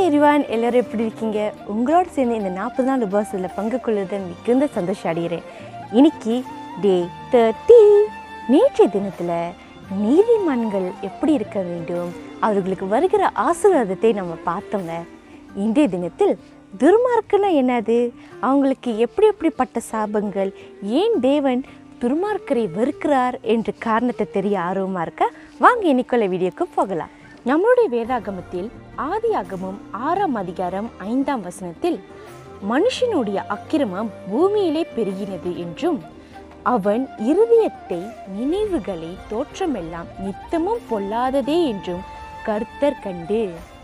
எரிவான் எல்லாரும் எப்படி இருக்கீங்க உங்களோட சேர்ந்து இந்த நாற்பது நாள் உபவாசத்தில் பங்கு கொள்ளுறதுன்னு மிகுந்த சந்தோஷம் அடைகிறேன் இன்னைக்கு டே தேர்ட்டி நேற்றைய தினத்தில் நீதிமான்கள் எப்படி இருக்க வேண்டும் அவர்களுக்கு வருகிற ஆசீர்வாதத்தை நம்ம பார்த்தோங்க இன்றைய தினத்தில் துர்மார்க்குன்னா என்னது அவங்களுக்கு எப்படி எப்படிப்பட்ட சாபங்கள் ஏன் தேவன் துர்மார்க்கரை வெறுக்கிறார் என்ற காரணத்தை தெரிய ஆர்வமாக இருக்க வாங்க இன்னைக்குள்ள வீடியோக்கு போகலாம் நம்மளுடைய வேதாகமத்தில் ஆதியாகமம் ஆறாம் அதிகாரம் ஐந்தாம் வசனத்தில் மனுஷனுடைய அக்கிரமம் பூமியிலே பெருகினது என்றும் அவன் இருதயத்தை நினைவுகளை தோற்றமெல்லாம் நித்தமும் பொல்லாததே என்றும் கர்த்தர் கண்டு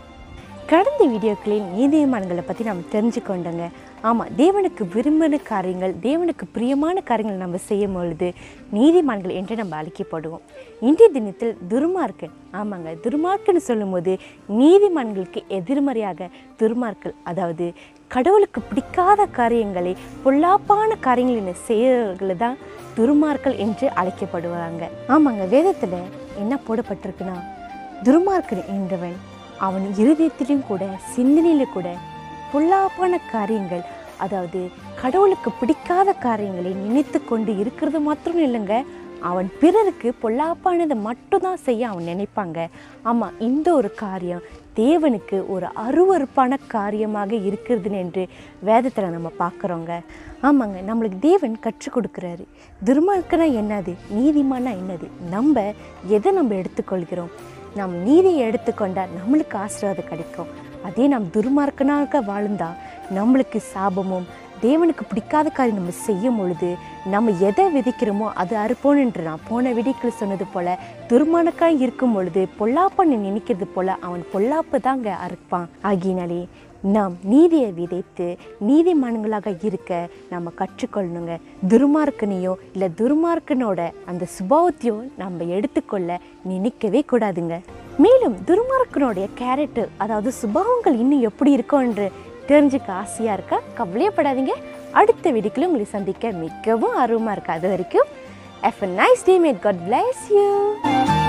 கடந்த வீடியோக்களில் நீதிமான்களை பற்றி நாம் தெரிஞ்சுக்கொண்டோங்க ஆமாம் தேவனுக்கு விரும்பின காரியங்கள் தேவனுக்கு பிரியமான காரியங்கள் நம்ம செய்யும் பொழுது நீதிமான்கள் என்று நம்ம அழைக்கப்படுவோம் இன்றைய தினத்தில் துர்மார்க்கன் ஆமாங்க துர்மார்க்கன்னு சொல்லும்போது நீதிமான்களுக்கு எதிர்மறையாக துர்மார்க்கல் அதாவது கடவுளுக்கு பிடிக்காத காரியங்களை பொல்லாப்பான காரியங்களை செய்கிறவர்கள் தான் துர்மார்கள் என்று அழைக்கப்படுவாங்க ஆமாங்க வேதத்தில் என்ன போடப்பட்டிருக்குன்னா துர்மார்க்கன் என்றவன் அவன் இருதயத்திலும் கூட சிந்தனையிலும் கூட பொல்லாப்பான காரியங்கள் அதாவது கடவுளுக்கு பிடிக்காத காரியங்களை நினைத்து கொண்டு இருக்கிறது மாத்திரம் இல்லைங்க அவன் பிறருக்கு பொல்லாப்பானதை மட்டும்தான் செய்ய அவன் நினைப்பாங்க ஆமாம் இந்த ஒரு காரியம் தேவனுக்கு ஒரு அருவருப்பான காரியமாக இருக்கிறது என்று வேதத்தில் நம்ம பார்க்குறோங்க ஆமாங்க நம்மளுக்கு தேவன் கற்றுக் கொடுக்குறாரு துர்மார்க்கனா என்னது நீதிமானா என்னது நம்ம எதை நம்ம எடுத்துக்கொள்கிறோம் நம் நீதியை எடுத்துக்கொண்டால் நம்மளுக்கு ஆசீர்வாதம் கிடைக்கும் அதே நாம் துர்மார்க்கனாக வாழ்ந்தா நம்மளுக்கு சாபமும் தேவனுக்கு பிடிக்காத காரியம் நம்ம செய்யும் பொழுது நம்ம எதை விதைக்கிறோமோ அது அறுப்போம் என்று நான் போன விடிக்கில் சொன்னது போல துர்மானக்காய் இருக்கும் பொழுது பொல்லாப்பன்னு நினைக்கிறது போல அவன் பொல்லாப்பு தாங்க அறுப்பான் ஆகியனாலே நாம் நீதியை விதைத்து நீதிமான்களாக இருக்க நம்ம கற்றுக்கொள்ளணுங்க துர்மார்க்கனையோ இல்லை துர்மார்க்கனோட அந்த சுபாவத்தையோ நம்ம எடுத்துக்கொள்ள நினைக்கவே கூடாதுங்க மேலும் துர்மார்க்கனுடைய கேரக்டர் அதாவது சுபாவங்கள் இன்னும் எப்படி இருக்கும் என்று தெரிஞ்சுக்க ஆசையாக இருக்கா கவலையப்படாதீங்க அடுத்த வீடியோக்குள்ள உங்களை சந்திக்க மிகவும் ஆர்வமாக இருக்கு அது வரைக்கும் have nice day may God bless you